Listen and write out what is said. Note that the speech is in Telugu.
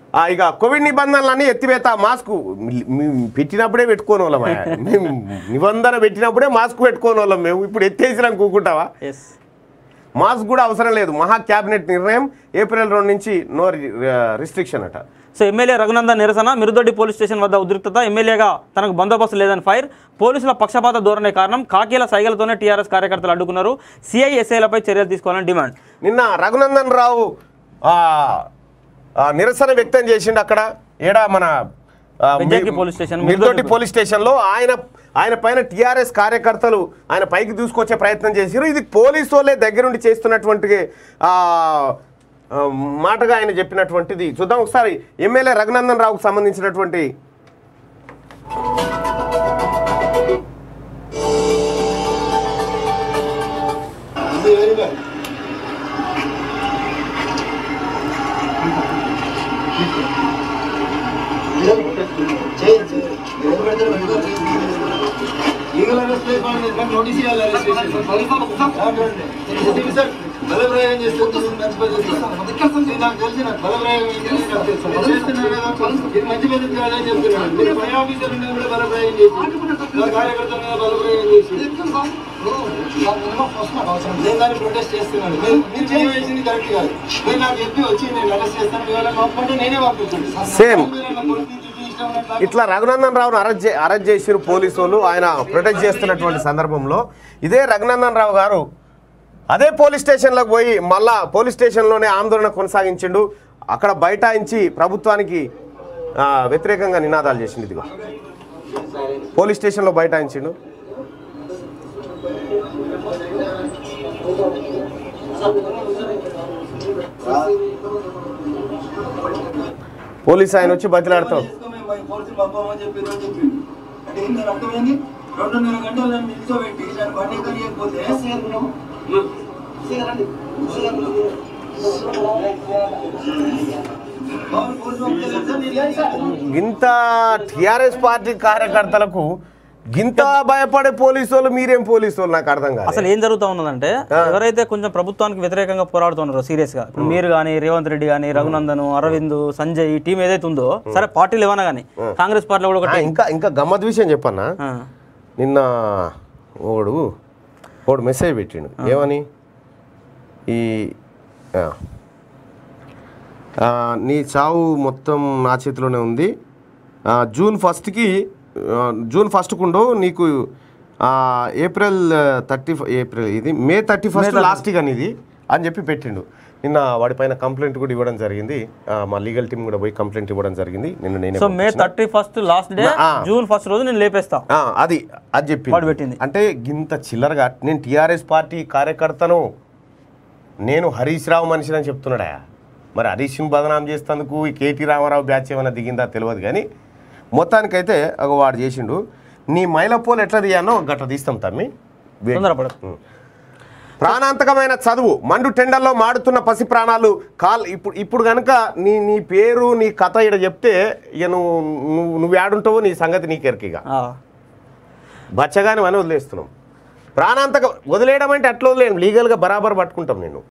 ఆ, ఇక కోవిడ్ నిబంధనలన్నీ ఎత్తివేత మాస్క్ మీ- మీ- పెట్టినప్పుడే పెట్టుకోని వాళ్ళం మేము నిబంధన పెట్టినప్పుడే మాస్క్ పెట్టుకోని వాళ్ళం మేము ఇప్పుడు ఎత్తేసినాం కూకుంటావా ఎస్ మాస్క్ కూడా అవసరం లేదు మహా క్యాబినెట్ నిర్ణయం ఏప్రిల్ రెండు నుంచి నో రిస్ట్రిక్షన్ అట సో ఎమ్మెల్యే రఘునందన్ నిరసన మిరుదొడ్డి పోలీస్ స్టేషన్ వద్ద ఉద్రిక్తత ఎమ్మెల్యేగా తనకు బందోబస్తు లేదని ఫైర్ పోలీసుల పక్షపాత ధోరణి కారణం కాకీల సైగలతోనే టీఆర్ఎస్ కార్యకర్తలు అడ్డుకున్నారు సిఐఎస్ఐలపై చర్యలు తీసుకోవాలని డిమాండ్ నిన్న రఘునందన్ రావు ఆ, ఆ, నిరసన వ్యక్తం చేసిండు అక్కడ ఏడా మన ఆ, బెజ్జంకి మీ- police station, Mirdoddi Mirdoddi police స్టేషన్లో ఆయన ఆయన పైన టీఆర్ఎస్ కార్యకర్తలు ఆయన పైకి దూసుకొచ్చే ప్రయత్నం చేశారు ఇది పోలీసు వాళ్ళే దగ్గరుండి చేస్తున్నటువంటి ఆ, ఆ, మాటగా ఆయన చెప్పినటువంటిది చూద్దాం ఒకసారి ఎమ్మెల్యే రఘునందన్ రావుకు సంబంధించినటువంటి నోటీస్ ఇవ్వాలి బలప్రయోగం చేస్తే నాకు తెలిసి నాకు బలప్రయోగం చేస్తున్నారు కదా ఇది మంచి పద్ధతి కాదని చెప్తున్నాను మీరు పై ఆఫీసర్ ఉండి కూడా బలప్రయోగం చేసి నా కార్యకర్తల మీద బలప్రయోగం చేసి నేను దాన్ని ప్రొటెస్ట్ చేస్తున్నాను మీరు- మీరు చేయవలసింది కరెక్ట్ కాదు మీరు నాకు చెప్పి వచ్చి నేను అరెస్ట్ చేస్తాను మీ వాళ్ళని పంపంటే నేనే పంపించాను Same. మీరు నన్ను కొడుకు తిట్టి ఇష్టం ఉన్నట్లు ఇట్లా రఘునందన్ రావును అరెస్ట్ చే అరెస్ట్ చేసిరు పోలీసు వాళ్ళు ఆయన ప్రొటెక్ట్ చేస్తున్నటువంటి సందర్భంలో ఇదే రఘునందన్ రావు గారు అదే పోలీస్ స్టేషన్లోకి పోయి మళ్ళా పోలీస్ స్టేషన్లోనే ఆందోళన కొనసాగించిండు అక్కడ బైఠాయించి ప్రభుత్వానికి ఆ, వ్యతిరేకంగా నినాదాలు చేసిండు ఇదిగో పోలీస్ స్టేషన్లో బైఠాయించిండు పోలీస్ ఆయన వచ్చి బతిలాడతాం పోలీసులు పంపమని చెప్పి రోజు చెప్పి అంటే ఇంకా అర్థమైంది రెండున్నర గంటలు నన్ను నిల్చోబెట్టి నన్ను బండి ఎక్కనియకపోతే పోలీసు పంపుతలేదు గింత టిఆర్ఎస్ పార్టీ కార్యకర్తలకు గింత భయపడే పోలీసు వాళ్ళు మీరేం పోలీసు వాళ్ళు నాకు అర్థం కాదు అసలు ఏం జరుగుతూ ఉన్నదంటే ఎవరైతే కొంచెం ప్రభుత్వానికి వ్యతిరేకంగా పోరాడుతున్నారో సీరియస్ గా ఇప్పుడు మీరు కానీ రేవంత్ రెడ్డి కానీ రఘునందన్ అరవింద్ సంజయ్ ఈ టీం ఏదైతే ఉందో సరే పార్టీలు ఏమన్నా కానీ కాంగ్రెస్ పార్టీలో కూడా ఆ, ఒకటి ఇంకా ఇంకా గమ్మత్ విషయం చెప్పన్నా ఆ. నిన్న ఓడు ఓడు మెసేజ్ పెట్టిండు ఏమని ఈ ఆ. ఆ, నీ చావు మొత్తం నా చేతిలోనే ఉంది ఆ, జూన్ ఫస్ట్కి ఆ, జూన్ ఫస్ట్కుండు నీకు ఆ, ఏప్రిల్ థర్టీ ఏప్రిల్ ఇది మే థర్టీ ఫస్ట్ లాస్ట్ కానీ ఇది అని చెప్పి పెట్టిండు నిన్న వాడిపైన కంప్లైంట్ కూడా ఇవ్వడం జరిగింది ఆ, మా లీగల్ టీం కూడా పోయి కంప్లైంట్ ఇవ్వడం జరిగింది నిన్న నేనే so May thirty first last day ఆ. జూన్ ఫస్ట్ రోజు నేను లేపేస్తా ఆ, అది అది చెప్పి వాడు పెట్టింది. అంటే గింత చిల్లరగా నేను టీఆర్ఎస్ పార్టీ కార్యకర్తను నేను హరీష్ రావు మనిషిని అని చెప్తున్నాడా మరి హరీష్ని బదనాం చేస్తేందుకు ఈ కేటీ రామారావు బ్యాచ్ ఏమైనా దిగిందా తెలియదు కానీ మొత్తానికైతే ఒక వాడు చేసిండు నీ మైలపోలు ఎట్లా తీయానో గట్ల తీస్తాం తమ్మి వే- తొందరపడదు ప్రాణాంతకమైన చదువు మండు టెండర్లో మాడుతున్న పసి ప్రాణాలు కాల్ ఇప్పుడు ఇప్పుడు కనుక నీ నీ పేరు నీ కథ ఇక్కడ చెప్తే ఇక నువ్వు నువ్వు నువ్వు ఏడుంటావో నీ సంగతి నీకెరకిగా ఆ. బచ్చగాని అని వదిలేస్తున్నాం ప్రాణాంతక వదిలేయడం అంటే అట్లా వదిలేయం లీగల్గా బరాబర్ పట్టుకుంటాం నేను